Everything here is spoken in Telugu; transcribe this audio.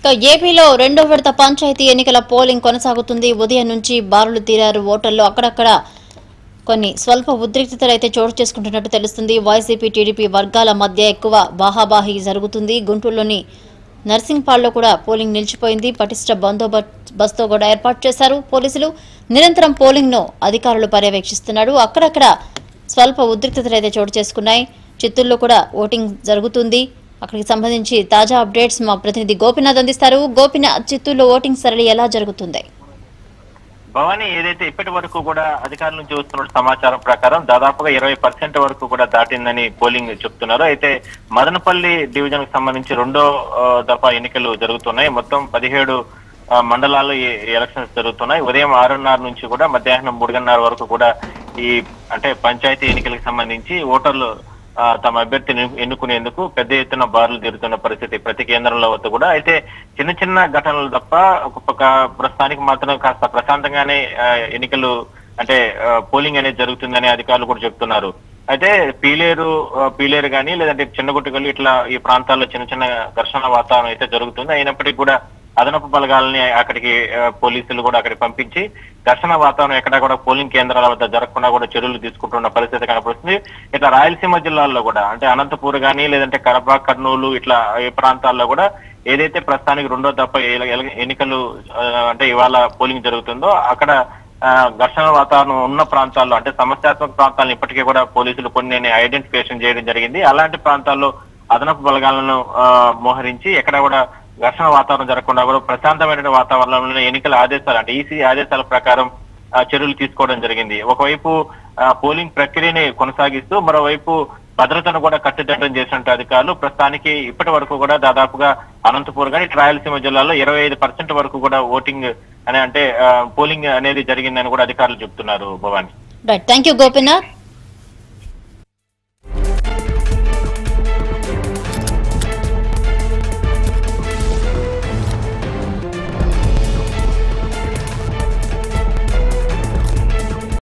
ఇక ఏపీలో రెండో విడత పంచాయతీ ఎన్నికల పోలింగ్ కొనసాగుతుంది ఉదయం నుంచి బారులు తీరారు ఓటర్లు అక్కడక్కడ కొన్ని స్వల్ప ఉద్రిక్తతలు అయితే చోటు చేసుకుంటున్నట్టు తెలుస్తుంది వైసీపీ టీడీపీ వర్గాల మధ్య ఎక్కువ బాహాబాహి జరుగుతుంది గుంటూరులోని నర్సింగ్పాల్లో కూడా పోలింగ్ నిలిచిపోయింది పటిష్ట బందోబస్తు కూడా ఏర్పాటు చేశారు పోలీసులు నిరంతరం పోలింగ్ ను అధికారులు పర్యవేక్షిస్తున్నారు అక్కడక్కడ స్వల్ప ఉద్రిక్తతలు అయితే చోటు చేసుకున్నాయి చిత్తూరులో కూడా ఓటింగ్ జరుగుతుంది అక్కడికి సంబంధించి తాజా అప్డేట్స్ మా ప్రతినిధి గోపినాథ్ అందిస్తారు గోపినాథ్ చిత్తూరులో ఓటింగ్ సరళి ఎలా జరుగుతుంది భవానీ ఏదైతే ఇప్పటి వరకు కూడా అధికారుల నుంచి వస్తున్న సమాచారం ప్రకారం దాదాపుగా ఇరవై పర్సెంట్ వరకు కూడా దాటిందని పోలింగ్ చెప్తున్నారు అయితే మదనపల్లి డివిజన్ కి సంబంధించి రెండో ఆ, దఫా ఎన్నికలు జరుగుతున్నాయి మొత్తం పదిహేడు ఆ, మండలాల్లో ఈ ఎలక్షన్స్ జరుగుతున్నాయి ఉదయం ఆరున్నర నుంచి కూడా మధ్యాహ్నం మూడున్నర వరకు కూడా ఈ అంటే పంచాయతీ ఎన్నికలకు సంబంధించి ఓటర్లు ఆ, తమ అభ్యర్థిని ఎన్నుకునేందుకు పెద్ద ఎత్తున బారులు తీరుతున్న పరిస్థితి ప్రతి కేంద్రంలో వద్ద కూడా అయితే చిన్న చిన్న ఘటనలు తప్ప ఒక పక్క ప్రస్తుతానికి మాత్రం కాస్త ప్రశాంతంగానే ఆ, ఎన్నికలు అంటే ఆ, పోలింగ్ అనేది జరుగుతుందని అధికారులు కూడా చెప్తున్నారు అయితే పీలేరు ఆ, పీలేరు కానీ లేదంటే చిన్నగుట్టగల్లు ఇట్లా ఈ ప్రాంతాల్లో చిన్న చిన్న ఘర్షణ వాతావరణం అయితే జరుగుతుంది అయినప్పటికీ కూడా అదనపు బలగాలని అక్కడికి ఆ, పోలీసులు కూడా అక్కడికి పంపించి ఘర్షణ వాతావరణం ఎక్కడా కూడా పోలింగ్ కేంద్రాల వద్ద జరగకుండా కూడా చర్యలు తీసుకుంటున్న పరిస్థితి కనపడుతుంది ఇట్లా రాయలసీమ జిల్లాల్లో కూడా అంటే అనంతపూర్ కానీ లేదంటే కడప కర్నూలు ఇట్లా ఈ ప్రాంతాల్లో కూడా ఏదైతే ప్రస్తుతానికి రెండో దఫా ఎల- ఎల- ఎన్నికలు ఆ, అంటే ఇవాళ పోలింగ్ జరుగుతుందో అక్కడ ఆ, ఘర్షణ వాతావరణం ఉన్న ప్రాంతాల్లో అంటే సమస్యాత్మక ప్రాంతాలను ఇప్పటికీ కూడా పోలీసులు కొన్ని ఐడెంటిఫికేషన్ చేయడం జరిగింది అలాంటి ప్రాంతాల్లో అదనపు బలగాలను ఆ, మోహరించి ఎక్కడ కూడా ఘర్షణ వాతావరణం జరగకుండా కూడా ప్రశాంతమైన వాతావరణంలో ఎన్నికల ఆదేశాలు అంటే ఈసీ ఆదేశాల ప్రకారం ఆ, చర్యలు తీసుకోవడం జరిగింది ఒకవైపు ఆ, పోలింగ్ ప్రక్రియని కొనసాగిస్తూ మరోవైపు భద్రతను కూడా కట్టుదిట్టం చేసినట్టు అధికారులు ప్రస్తుతానికి ఇప్పటి వరకు కూడా దాదాపుగా అనంతపూర్ కానీ రాయలసీమ జిల్లాలో ఇరవై ఐదు పర్సెంట్ వరకు కూడా ఓటింగ్ అనే అంటే ఆ, పోలింగ్ అనేది జరిగిందని కూడా అధికారులు చెప్తున్నారు Bhavani right thank you Gopinath